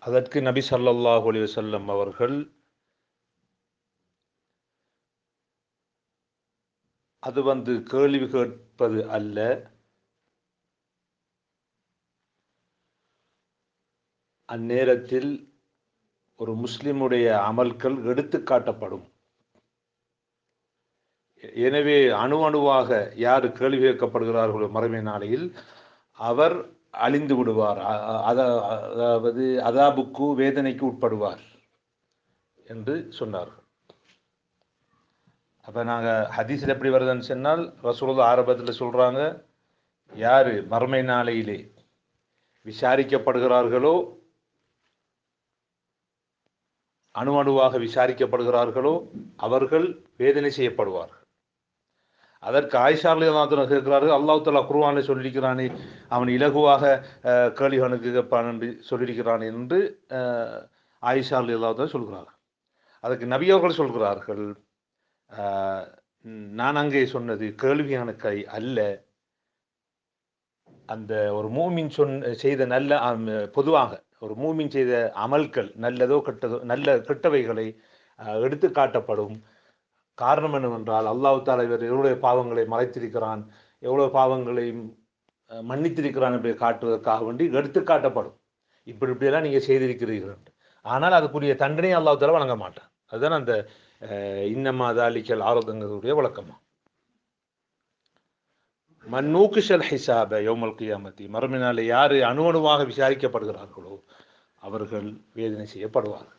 அதற்கு நபி ஸல்லல்லாஹு அலைஹி வஸல்லம் அவர்கள் அது வந்து கேள்வி கேட்பது அல்ல அந்நேரத்தில் ஒரு முஸ்லிமுடைய அமல்கள் எடுத்து காட்டப்படும் எனவே அணு அணுவாக யார் கேள்வி கேட்கப்படுகிறார்களோ மறுமை நாளையில் அவர் அழிந்து விடுவார் அ- அ- அதா- அதாவது அதாபுக்கு வேதனைக்கு உட்படுவார் என்று சொன்னார்கள் அப்போ நாங்கள் ஹதீஸில் எப்படி வருதுன்னு சொன்னால் ரசூலுல்லாஹ் ஆரம்பத்தில் சொல்கிறாங்க யார் மறுமை நாளையிலே விசாரிக்கப்படுகிறார்களோ அணு அணுவாக விசாரிக்கப்படுகிறார்களோ அவர்கள் வேதனை செய்யப்படுவார்கள் அதற்கு ஆயிஷா அல்லாஹ் கேட்கிறார்கள் அல்லாஹ் தலா குருவானை சொல்லியிருக்கிறானே அவன் இலகுவாக அஹ், கேள்விகளுக்கு கேட்பான் என்று சொல்லியிருக்கிறான் என்று அஹ், ஆயிஷா அல்லாஹ் சொல்கிறார்கள் அதற்கு நபி அவர்கள் சொல்கிறார்கள் அஹ், நான் அங்கே சொன்னது கேள்வியான கை அல்ல அந்த ஒரு மூமின் சொன் செய்த நல்ல அம், பொதுவாக ஒரு மூமின் செய்த அமல்கள் நல்லதோ கெட்டதோ நல்ல கெட்டவைகளை அஹ், எடுத்து காட்டப்படும் காரணம் என்னவென்றால் அல்லாஹ் தாலா இவர் எவ்வளவு பாவங்களை மறைத்திருக்கிறான் எவ்வளவு பாவங்களை அஹ், மன்னித்திருக்கிறான் என்பதை காட்டுவதற்காக வேண்டி எடுத்து காட்டப்படும் இப்படி இப்படியெல்லாம் நீங்கள் செய்திருக்கிறீர்கள் என்று. ஆனால் அதுக்குரிய தண்டனை அல்லாஹ் தாலா வழங்க மாட்டான் அதுதான் அந்த அஹ், இன்னமா தாலிக்கல் ஆரோதங்களுடைய வழக்கமா மன்னூக்குஷல் ஹிசாப யோமல் கியாமத்தி மறுமையினாலே யார் அணு அணுவாக விசாரிக்கப்படுகிறார்களோ அவர்கள் வேதனை செய்யப்படுவார்கள்